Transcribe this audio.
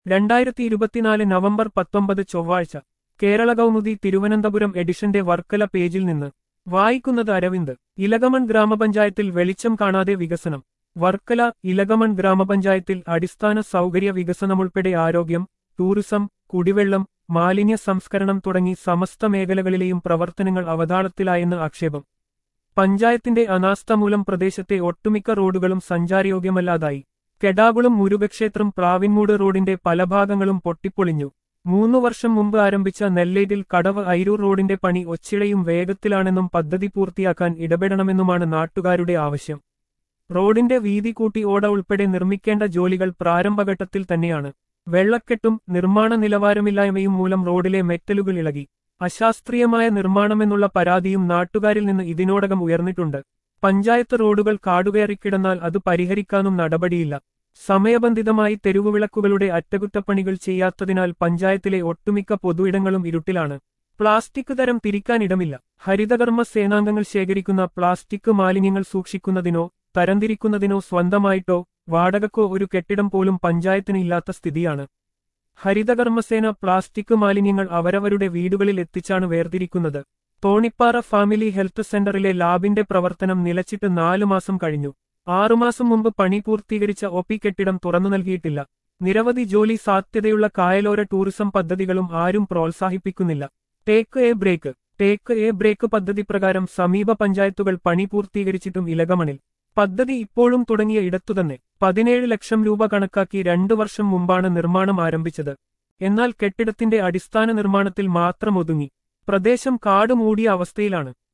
രണ്ടായിരത്തി ഇരുപത്തിനാല് നവംബർ പത്തൊമ്പത് ചൊവ്വാഴ്ച കേരള കൗമുദി തിരുവനന്തപുരം എഡിഷന്റെ വർക്കല പേജിൽ നിന്ന് വായിക്കുന്നത് അരവിന്ദ് ഇലകമൺ ഗ്രാമപഞ്ചായത്തിൽ വെളിച്ചം കാണാതെ വികസനം വർക്കല ഇലകമൺ ഗ്രാമപഞ്ചായത്തിൽ അടിസ്ഥാന സൗകര്യ വികസനമുൾപ്പെടെ ആരോഗ്യം ടൂറിസം കുടിവെള്ളം മാലിന്യ സംസ്കരണം തുടങ്ങി സമസ്ത മേഖലകളിലെയും പ്രവർത്തനങ്ങൾ അവതാളത്തിലായെന്ന് ആക്ഷേപം പഞ്ചായത്തിന്റെ അനാസ്ഥ മൂലം പ്രദേശത്തെ ഒട്ടുമിക്ക റോഡുകളും സഞ്ചാരയോഗ്യമല്ലാതായി കെടാകുളം മുരുകക്ഷേത്രം പ്ലാവിൻമൂട് റോഡിന്റെ പല ഭാഗങ്ങളും പൊട്ടിപ്പൊളിഞ്ഞു മൂന്നു വർഷം മുമ്പ് ആരംഭിച്ച നെല്ലേറ്റിൽ കടവ് ഐരൂർ റോഡിന്റെ പണി ഒച്ചിഴയും വേഗത്തിലാണെന്നും പദ്ധതി പൂർത്തിയാക്കാൻ ഇടപെടണമെന്നുമാണ് നാട്ടുകാരുടെ ആവശ്യം റോഡിന്റെ വീതി കൂട്ടി ഓട ഉൾപ്പെടെ നിർമ്മിക്കേണ്ട ജോലികൾ പ്രാരംഭഘട്ടത്തിൽ തന്നെയാണ് വെള്ളക്കെട്ടും നിർമ്മാണ നിലവാരമില്ലായ്മയും മൂലം റോഡിലെ മെറ്റലുകൾ ഇളകി അശാസ്ത്രീയമായ നിർമ്മാണമെന്നുള്ള പരാതിയും നാട്ടുകാരിൽ നിന്ന് ഇതിനോടകം ഉയർന്നിട്ടുണ്ട് പഞ്ചായത്ത് റോഡുകൾ കാടുകയറിക്കിടന്നാൽ അത് പരിഹരിക്കാനും നടപടിയില്ല സമയബന്ധിതമായി തെരുവുവിളക്കുകളുടെ അറ്റകുറ്റപ്പണികൾ ചെയ്യാത്തതിനാൽ പഞ്ചായത്തിലെ ഒട്ടുമിക്ക പൊതുയിടങ്ങളും ഇരുട്ടിലാണ് പ്ലാസ്റ്റിക് തരം തിരിക്കാനിടമില്ല ഹരിതകർമ്മ സേനാംഗങ്ങൾ ശേഖരിക്കുന്ന പ്ലാസ്റ്റിക് മാലിന്യങ്ങൾ സൂക്ഷിക്കുന്നതിനോ തരംതിരിക്കുന്നതിനോ സ്വന്തമായിട്ടോ വാടകക്കോ ഒരു കെട്ടിടം പോലും പഞ്ചായത്തിന് ഇല്ലാത്ത സ്ഥിതിയാണ് ഹരിതകർമ്മസേന പ്ലാസ്റ്റിക് മാലിന്യങ്ങൾ അവരവരുടെ വീടുകളിൽ എത്തിച്ചാണ് വേർതിരിക്കുന്നത് തോണിപ്പാറ ഫാമിലി ഹെൽത്ത് സെന്ററിലെ ലാബിന്റെ പ്രവർത്തനം നിലച്ചിട്ട് നാലു മാസം കഴിഞ്ഞു ആറുമാസം മുമ്പ് പണി പൂർത്തീകരിച്ച ഒപി കെട്ടിടം തുറന്നു നൽകിയിട്ടില്ല നിരവധി ജോലി സാധ്യതയുള്ള കായലോര ടൂറിസം പദ്ധതികളും ആരും പ്രോത്സാഹിപ്പിക്കുന്നില്ല take a break take a break പദ്ധതി പ്രകാരം സമീപ പഞ്ചായത്തുകൾ പണി പൂർത്തീകരിച്ചിട്ടും ഇലകമണിൽ പദ്ധതി ഇപ്പോഴും തുടങ്ങിയ ഇടത്തുതന്നെ പതിനേഴ് ലക്ഷം രൂപ കണക്കാക്കി രണ്ടു വർഷം മുമ്പാണ് നിർമ്മാണം ആരംഭിച്ചത് എന്നാൽ കെട്ടിടത്തിന്റെ അടിസ്ഥാന നിർമ്മാണത്തിൽ മാത്രം ഒതുങ്ങി പ്രദേശം കാട് മൂടിയ അവസ്ഥയിലാണ്